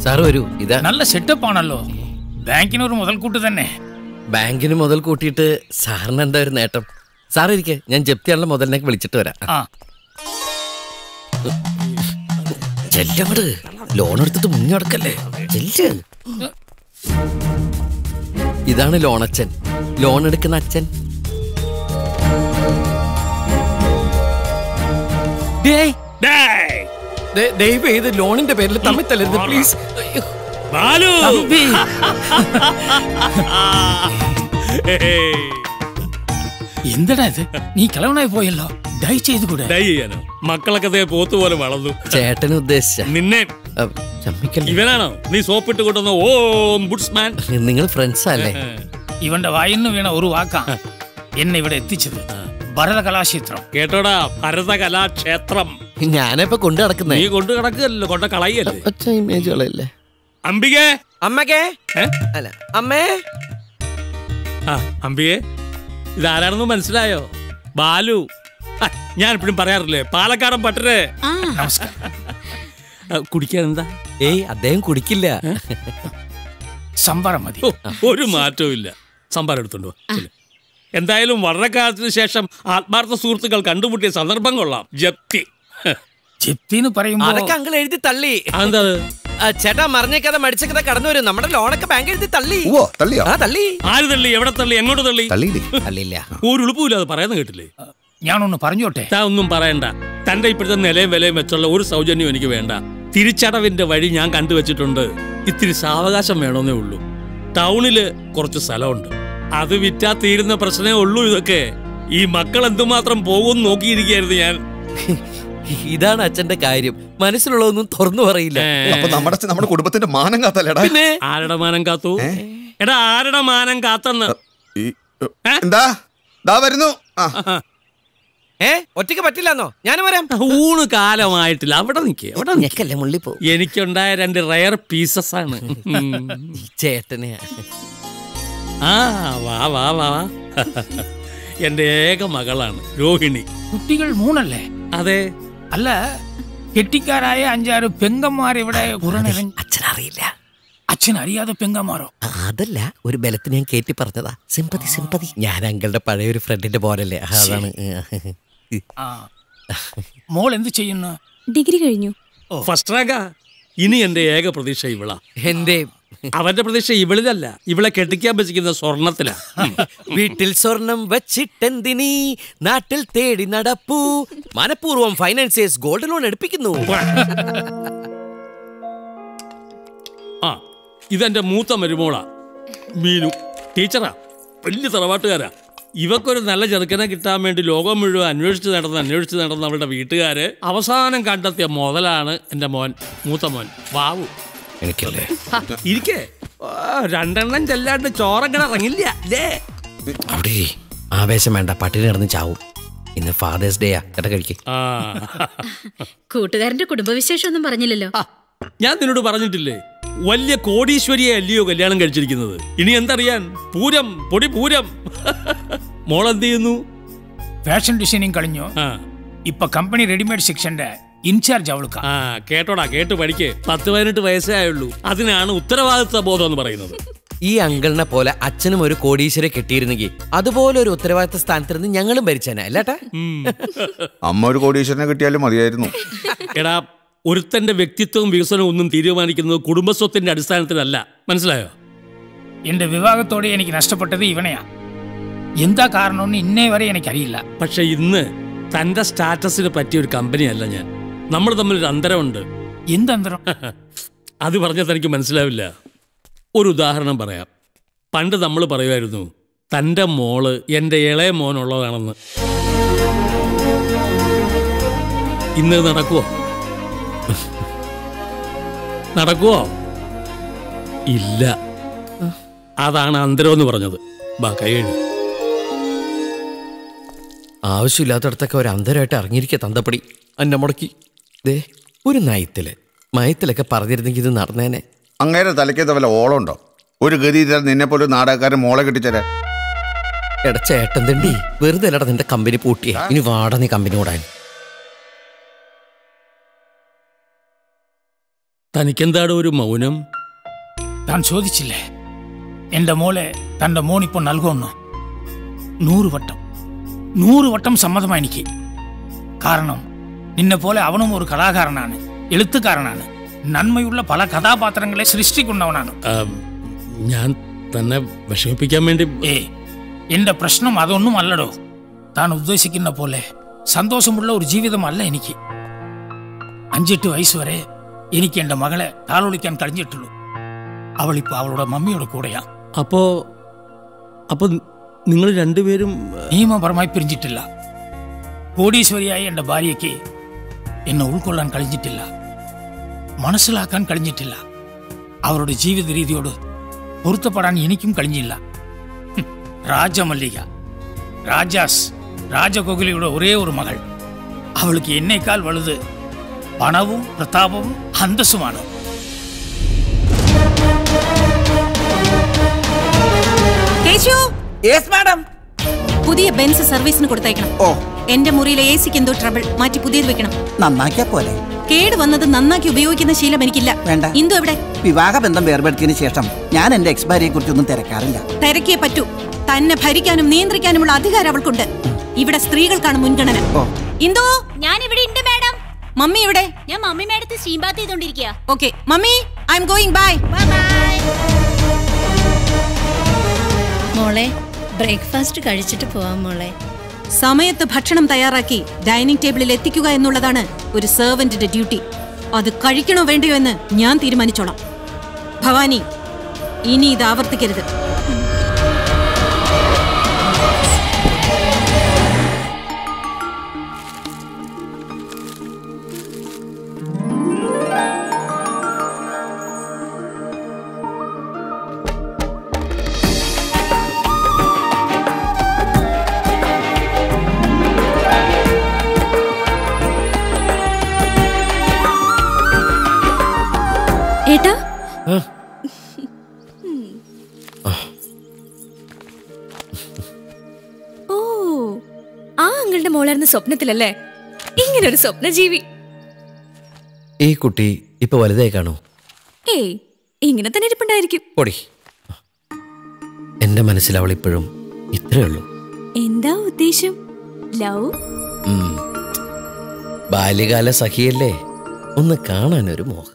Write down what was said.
Sir വരൂ ഇതാ നല്ല സെറ്റപ്പ് ആണല്ലോ ബാങ്കിനൊരു മുതൽക്കൂട്ട് തന്നെ ബാങ്കിന് മുതൽ കൂട്ടിയിട്ട് സാറിന് എന്താ ഒരു നേട്ടം സാർ ഇരിക്കെ ഞാൻ ജപ്തിയാണല്ലോ മുതലിനൊക്കെ വിളിച്ചിട്ട് വരാം ആ ചെല്ലങ്ങട് ലോൺ എടുത്തിട്ട് മുങ്ങിടക്കല്ലേ ചെല്ല് ഇതാണ് ലോൺ അച്ഛൻ ലോൺ എടുക്കുന്ന അച്ഛൻ ഡേയ്, ഡേയ്, ദേ- ദയവ് ചെയ്ത് ലോണിന്റെ പേരിൽ തമ്മിൽ തല്ലരുത് പ്ലീസ് ബാലു തമ്പി ഹേയ്. എന്തടാ ഇത് നീ കിളവനായി പോയല്ലോ ഡൈ ചെയ്ത് കൂടെ ഡൈ ചെയ്യാനോ മക്കളൊക്കെ ദേ പോത്ത് പോലെ വളർന്നു ചേട്ടൻ ഉദ്ദേശിച്ച നിന്നെ ചമ്മിക്കല്ലേ ഇവനാണോ നീ സോപ്പിട്ട് കൊണ്ടുവന്ന ഓം ബുഡ്സ്മാൻ നിങ്ങൾ ഫ്രണ്ട്സാ അല്ലേ ഇവന്റെ വായിന്ന് വീണ ഒരു വാക്കാ എന്നെ ഇവിടെ എത്തിച്ചത് ഭരത കലാക്ഷേത്രം കേട്ടോടാ ഭരത കലാക്ഷേത്രം ഞാനിപ്പോ കൊണ്ടു നടക്കുന്നേ നീ കൊണ്ടു കിടക്കുകയല്ലോ കൊണ്ട കളയല്ലേ ഒറ്റ ഇമേജുകളല്ലേ അംബികേ അമ്മക്കേ ഏ? അല്ല അമ്മേ ആ അംബികേ ഇതാരാണെന്ന് മനസ്സിലായോ ബാലു ആ, ഞാൻ എപ്പോഴും പറയാറില്ലേ പാലക്കാടൻ പട്ടരെ നമസ്കാരം ആ, കുടിക്കാൻ എന്താ ഏയ് അദ്ദേഹം കുടിക്കില്ല സംബാരം മതി ഓ, ഒരു മാറ്റവും ഇല്ല സംഭാരം എടുത്തോണ്ട് വാ. ചെല്ല്. എന്തായാലും വളരെ കാലത്തിന് ശേഷം ആത്മാർത്ഥ സുഹൃത്തുക്കൾ കണ്ടുമുട്ടിയ സന്ദർഭം കൊള്ളാം ജപ്തി ഹ്. ജപ്തി എന്ന് പറയുമ്പോ അതൊക്കെ അങ്കിൾ എഴുതി തള്ളി അതെന്താ അത്? ആ, ചേട്ടാ മറിഞ്ഞേക്കാതെ മടിച്ചേക്കാതെ കടന്നു വരും നമ്മുടെ ലോണൊക്കെ ബാങ്ക് എഴുതി തള്ളി ഓ തള്ളിയോ ആ തള്ളി ആര് തള്ളി എവിടെ തള്ളി എങ്ങോട്ട് തള്ളി തള്ളിയില്ലേ തള്ളിയില്ല ഒരു ഉളുപ്പില്ല അത് പറയുന്നത് കേട്ടില്ലേ ഞാനൊന്ന് പറഞ്ഞോട്ടെ താ ഒന്നും പറയണ്ട തന്റെ ഇപ്പോഴത്തെ നിലയും വിലയും വെച്ചുള്ള ഒരു സൗജന്യം എനിക്ക് വേണ്ട തിരിച്ചടവിന്റെ വഴി ഞാൻ കണ്ടുവച്ചിട്ടുണ്ട് ഇത്തിരി സാവകാശം വേണമെന്നേ ഉള്ളൂ ടൗണില് കുറച്ച് സ്ഥലമുണ്ട് അത് വിറ്റാ തീരുന്ന പ്രശ്നമേ ഉള്ളൂ ഇതൊക്കെ ഈ മക്കൾ എന്തുമാത്രം പോകും നോക്കിയിരിക്കുകയായിരുന്നു ഞാൻ ഇതാണ് അച്ഛന്റെ കാര്യം മനസ്സിലുള്ളതൊന്നും തുറന്നു പറയില്ല ഏ, അപ്പൊ നമ്മുടെ അച്ഛൻ നമ്മുടെ കുടുംബത്തിന്റെ മാനം കാത്തല്ലേടാ പിന്നെ ആരുടെ മാനം കാത്തു എടാ ആരുടെ മാനം കാത്തെന്ന് ഈ എന്താ ദാ വരുന്നു ആ ഏ ഒറ്റയ്ക്ക് പറ്റില്ലെന്നോ ഞാനും വരാം ഊണ് കാലമായിട്ടില്ല അവിടെ നിൽക്കേ അവിടെ നിക്ക്. ഞെക്കല്ലേ മുള്ളി പോ എനിക്കുണ്ടായ രണ്ട് റയർ പീസസ് ആണ് ഉം. ചേട്ടനെ ആ വാ വാ വാ വാ. എന്റെ ഏക മകളാണ് രോഹിണി കുട്ടികൾ മൂന്നല്ലേ അതെ അല്ല കെട്ടിക്കാരായ അഞ്ചാറ് പെങ്ങന്മാർ ഇവിടെ കുറനിറങ്ങി അച്ഛൻ അറിയില്ല അച്ഛൻ അറിയാതെ പെങ്ങന്മാരോ അതല്ല ഒരു ബലത്തിന് ഞാൻ കേട്ടി പറഞ്ഞതാ സിമ്പതി സിമ്പതി ഞാൻ അങ്കിളുടെ പഴയ ഒരു ഫ്രണ്ടിന്റെ പോലല്ലേ അതാണ് ആ മോൾ എന്ത് ചെയ്യുന്നു ഡിഗ്രി കഴിഞ്ഞു ഫസ്റ്റ് റാങ്കാ ഇനി എന്റെ ഏക പ്രതീക്ഷ ഇവളാ എന്റെ അവന്റെ പ്രതീക്ഷ ഇവളിലല്ല ഇവളെ കെട്ടിക്കാൻ വെച്ചിരിക്കുന്ന സ്വർണത്തിലാ വീട്ടിൽ സ്വർണം വച്ചിട്ടെന്തിനീ നാട്ടിൽ തേടി നടപ്പൂ മനഃപൂർവ്വം ഫൈനാൻസിയേഴ്സ് ഗോൾഡ് ലോൺ എടുപ്പിക്കുന്നു ആ ഇതെന്റെ മൂത്ത മരുമോളാ മീനു ടീച്ചറാ വലിയ തറവാട്ടുകാരാ ഇവക്കൊരു നല്ല ചെറുക്കനെ കിട്ടാൻ വേണ്ടി ലോകം മുഴുവൻ അന്വേഷിച്ച് നടന്ന് അന്വേഷിച്ച് നടന്ന അവളുടെ വീട്ടുകാര് അവസാനം കണ്ടെത്തിയ മുതലാണ് എൻ്റെ മോൻ മൂത്ത മോൻ വാവു എനിക്കല്ലേ ഇരിക്കേ ഓ, രണ്ടെണ്ണം ചെല്ലാണ്ട് ചോറങ്ങനെ ഇറങ്ങില്ല അല്ലേ അവിടെ ആവേശം വേണ്ട പട്ടിണി കിടന്ന് ചാവും ഇന്ന് ഫാദേഴ്സ് ഡേയാ കേട്ട കഴിക്ക് ആ കൂട്ടുകാരന്റെ കുടുംബവിശേഷം ഒന്നും പറഞ്ഞില്ലല്ലോ ആ, ഞാൻ നിന്നോട് പറഞ്ഞിട്ടില്ലേ വലിയ കോടീശ്വരിയെ അല്ലയോ കല്യാണം കഴിച്ചിരിക്കുന്നത് ഇനി എന്തറിയാൻ പൂരം പൊടി പൂരം മോളെന്ത് ചെയ്യുന്നു ഫാഷൻ ഡിസൈനിങ് കഴിഞ്ഞു ആ ഇപ്പൊ കമ്പനി റെഡിമെയ്ഡ് സെക്ഷന്റെ ഇൻചാർജ് അവൾക്ക ആ കേട്ടോടാ കേട്ട് പഠിക്ക് പത്ത് പതിനെട്ട് വയസ്സേ ആയുള്ളൂ അതിനാണ് ഉത്തരവാദിത്വ ബോധം എന്ന് പറയുന്നത് ഈ അങ്കിളിനെ പോലെ അച്ഛനും ഒരു കോടീശ്വരെ കിട്ടിയിരുന്നെങ്കിൽ അതുപോലെ ഒരു ഉത്തരവാദിത്ത സ്ഥാനത്തിരുന്ന് ഞങ്ങളും ഭരിച്ചേനെ അല്ലേട്ടാ ഉം. അമ്മ ഒരു കോടീശ്വരനെ കിട്ടിയാലും മതിയായിരുന്നു എടാ ഒരുത്തന്റെ വ്യക്തിത്വവും വികസനവും ഒന്നും തീരുമാനിക്കുന്നത് കുടുംബസ്വത്തിന്റെ അടിസ്ഥാനത്തിലല്ല മനസ്സിലായോ എന്റെ വിവാഹത്തോടെ എനിക്ക് നഷ്ടപ്പെട്ടത് ഇവനെയാ എന്താ കാരണമെന്ന് ഇന്നേ വരെ എനിക്കറിയില്ല പക്ഷെ ഇന്ന് തന്റെ സ്റ്റാറ്റസിന് പറ്റിയ ഒരു കമ്പനിയല്ല ഞാൻ നമ്മൾ തമ്മിൽ ഒരു അന്തരമുണ്ട് എന്തന്തരം അത് പറഞ്ഞാൽ തനിക്ക് മനസ്സിലാവില്ല ഒരു ഉദാഹരണം പറയാം പണ്ട് നമ്മൾ പറയുമായിരുന്നു തൻ്റെ മോള് എൻ്റെ ഇളയ മോനുള്ളതാണെന്ന് ഇന്ന് നടക്കുവോ നടക്കുവോ ഇല്ല അതാണ് അന്തരം എന്ന് പറഞ്ഞത് ബാ കൈയഴി ആവശ്യമില്ലാത്തടത്തൊക്കെ ഒരു അന്തരമായിട്ട് ഇറങ്ങിയിരിക്കുക തന്തപ്പടി അന്നെ മുടക്കി ദേ ഒരു നയത്തില് മയത്തിലൊക്കെ പറഞ്ഞിരുന്നെങ്കിൽ ഇത് നടന്നേനെ അങ്ങേരെ തലയ്ക്കത്ത വല്ല ഓളമുണ്ടോ ഒരു ഗതി നിന്നെ പോലെ നാടകക്കാരൻ മോളെ കെട്ടിച്ചേരാൻ എടാ ചേട്ടൻ തണ്ടി വെറുതെ അല്ലടാ നിന്റെ കമ്പനി പൂട്ടിയേ ഇനി വാട നീ കമ്പനി ഓടാൻ തനിക്കെന്താണ് ഒരു മൗനം താൻ ചോദിച്ചില്ലേ എന്റെ മോളെ തന്റെ മോനിപ്പോ നൽകുമെന്ന് നൂറ് വട്ടം നൂറ് വട്ടം സമ്മതമാ എനിക്ക് കാരണം നിന്നെ പോലെ അവനും ഒരു കലാകാരനാണ് എഴുത്തുകാരനാണ് നന്മയുള്ള പല കഥാപാത്രങ്ങളെ സൃഷ്ടിക്കുന്നവനാണ് ആ, ഞാൻ തന്നെ വിഷമിപ്പിക്കാൻ വേണ്ടി ഏ എന്റെ പ്രശ്നം അതൊന്നും അല്ലടോ താൻ ഉദ്ദേശിക്കുന്ന പോലെ സന്തോഷമുള്ള ഒരു ജീവിതമല്ല എനിക്ക് അഞ്ചെട്ട് വയസ്സ് വരെ എനിക്ക് എന്റെ മകളെ താളൊളിക്കാൻ കഴിഞ്ഞിട്ടുള്ളൂ അവളിപ്പോ അവളുടെ മമ്മിയുടെ കൂടെയാ അപ്പോ അപ്പൊ നിങ്ങൾ രണ്ടുപേരും നിയമപരമായി പിരിഞ്ഞിട്ടില്ല കോടീശ്വരിയായ എന്റെ ഭാര്യയ്ക്ക് എന്നെ ഉൾക്കൊള്ളാൻ കഴിഞ്ഞിട്ടില്ല മനസ്സിലാക്കാൻ കഴിഞ്ഞിട്ടില്ല അവരുടെ ജീവിത രീതിയോട് പൊരുത്തപ്പെടാൻ എനിക്കും കഴിഞ്ഞില്ല ഹും, രാജമല്ലിക രാജാസ് രാജകോകിലയുടെ ഒരേ ഒരു മകൾ അവൾക്ക് എന്നേക്കാൾ വലുത് പണവും പ്രതാപവും അന്തസ്സുമാണ് കേശു യെസ് മാഡം പുതിയ ബെൻസ് സർവീസിന് കൊടുത്തയക്കണം ഓ എന്റെ മുറിയിലെ എ സിക്ക് എന്തോ ട്രബിൾ മാറ്റി പുതിയത് വെക്കണം നന്നാക്കിയാ പോലെ കേട് വന്നത് നന്നാക്കി ഉപയോഗിക്കുന്ന ശീലം എനിക്കില്ല വേണ്ട. ഇന്ദു എവിടെ വിവാഹബന്ധം വേർപെടുത്തിയതിനു ശേഷം ഞാൻ എന്റെ എക്സ് ഭാര്യയെ കുറിച്ചൊന്നും തിരക്കാറില്ല തിരക്കിയേ പറ്റൂ തന്നെ ഭരിക്കാനും നിയന്ത്രിക്കാനുമുള്ള അധികാരം അവൾക്കുണ്ട് ഇവിടെ സ്ത്രീകൾക്കാണ് മുൻഗണന ഓ. ഇന്ദു ഞാൻ ഇവിടെ ഉണ്ട് മാഡം മമ്മി ഇവിടെ ഞാൻ മമ്മി മാഡത്തെ സ്റ്റീം ബാത്ത് ചെയ്തോണ്ടിരിക്കുക okay mummy I'm going bye മോളെ ബ്രേക്ക്ഫാസ്റ്റ് കഴിച്ചിട്ട് പോവാം മോളെ സമയത്ത് ഭക്ഷണം തയ്യാറാക്കി ഡൈനിങ് ടേബിളിൽ എത്തിക്കുക എന്നുള്ളതാണ് ഒരു സെർവന്റിന്റെ ഡ്യൂട്ടി അത് കഴിക്കണോ വേണ്ടയോ എന്ന് ഞാൻ തീരുമാനിച്ചോളാം ഭവാനി ഇനി ഇത് ആവർത്തിക്കരുത് ഏട്ടാ ഓ ആ അങ്ങളുടെ മോളായിരുന്ന സ്വപ്നത്തിലല്ലേ ഇങ്ങനൊരു സ്വപ്നജീവി ഈ കുട്ടി ഇപ്പൊ വലുതായി കാണോ ഏയ് ഇങ്ങനെ തന്നെ ഇരിപ്പുണ്ടായിരിക്കും പൊടി എന്റെ മനസ്സിൽ അവൾ ഇപ്പോഴും ഇത്രേ ഉള്ളൂ എന്താ ഉദ്ദേശം ലവ് ഉം. ബാല്യകാല സഖിയല്ലേ ഒന്ന് കാണാനൊരു മോഹം